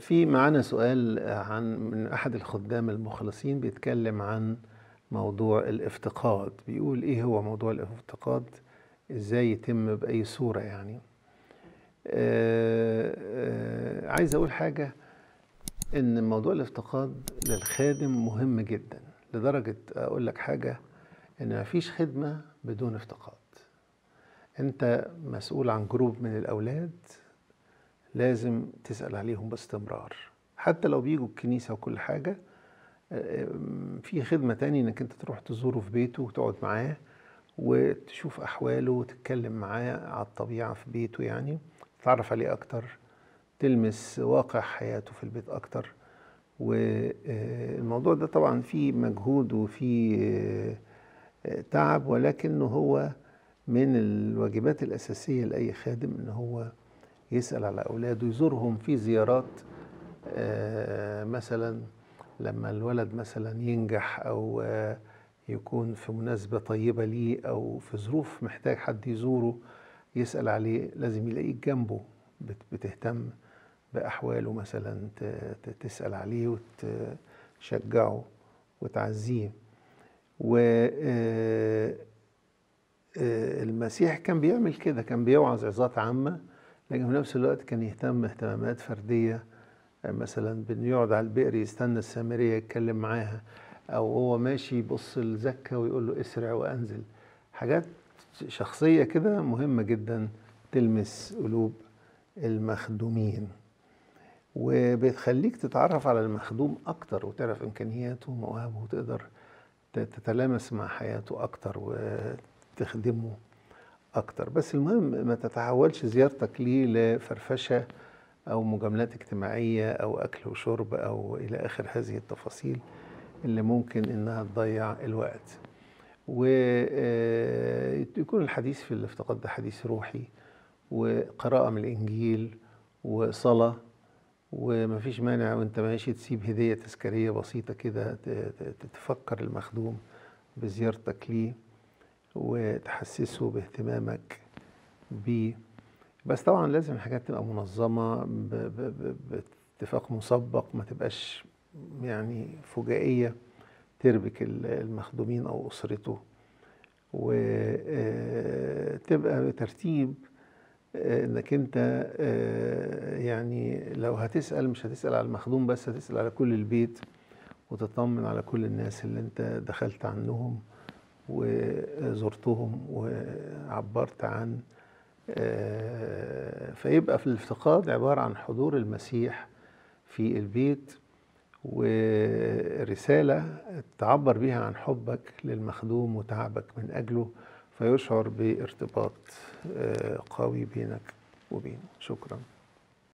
في معانا سؤال عن من أحد الخدام المخلصين بيتكلم عن موضوع الافتقاد بيقول إيه هو موضوع الافتقاد إزاي يتم بأي صورة يعني آه آه عايز أقول حاجة إن موضوع الافتقاد للخادم مهم جدا لدرجة أقول لك حاجة إن مفيش خدمة بدون افتقاد أنت مسؤول عن جروب من الأولاد لازم تسأل عليهم باستمرار حتى لو بيجوا الكنيسة وكل حاجة في خدمة تاني انك انت تروح تزوره في بيته وتقعد معاه وتشوف أحواله وتتكلم معاه على الطبيعة في بيته يعني تتعرف عليه أكتر تلمس واقع حياته في البيت أكتر والموضوع ده طبعا فيه مجهود وفيه تعب ولكنه هو من الواجبات الأساسية لأي خادم إن هو يسأل على أولاده يزورهم في زيارات مثلا لما الولد مثلا ينجح أو يكون في مناسبة طيبة ليه أو في ظروف محتاج حد يزوره يسأل عليه لازم يلاقيك جنبه بتهتم بأحواله مثلا تسأل عليه وتشجعه وتعزيه و المسيح كان بيعمل كده كان بيوعظ عظات عامة لكن في نفس الوقت كان يهتم اهتمامات فردية مثلا بانه يقعد على البئر يستنى السامرية يتكلم معاها أو هو ماشي يبص لزكا ويقول له اسرع وأنزل حاجات شخصية كده مهمة جدا تلمس قلوب المخدومين وبتخليك تتعرف على المخدوم أكتر وتعرف إمكانياته ومواهبه وتقدر تتلامس مع حياته أكتر وتخدمه أكتر بس المهم ما تتحولش زيارتك ليه لفرفشة أو مجاملات اجتماعية أو أكل وشرب أو إلى آخر هذه التفاصيل اللي ممكن إنها تضيع الوقت ويكون الحديث في الافتقاد ده حديث روحي وقراءة من الإنجيل وصلاة ومفيش مانع وانت ماشي تسيب هدية تذكارية بسيطة كده تفكر المخدوم بزيارتك ليه وتحسسه باهتمامك بيه بس طبعا لازم الحاجات تبقى منظمة باتفاق مسبق ما تبقاش يعني فجائية تربك المخدومين أو أسرته وتبقى بترتيب انك انت يعني لو هتسأل مش هتسأل على المخدوم بس هتسأل على كل البيت وتطمن على كل الناس اللي انت دخلت عنهم وزرتهم وعبرت عن فيبقى في الافتقاد عبارة عن حضور المسيح في البيت ورسالة تعبر بها عن حبك للمخدوم وتعبك من أجله فيشعر بارتباط قوي بينك وبينه شكرا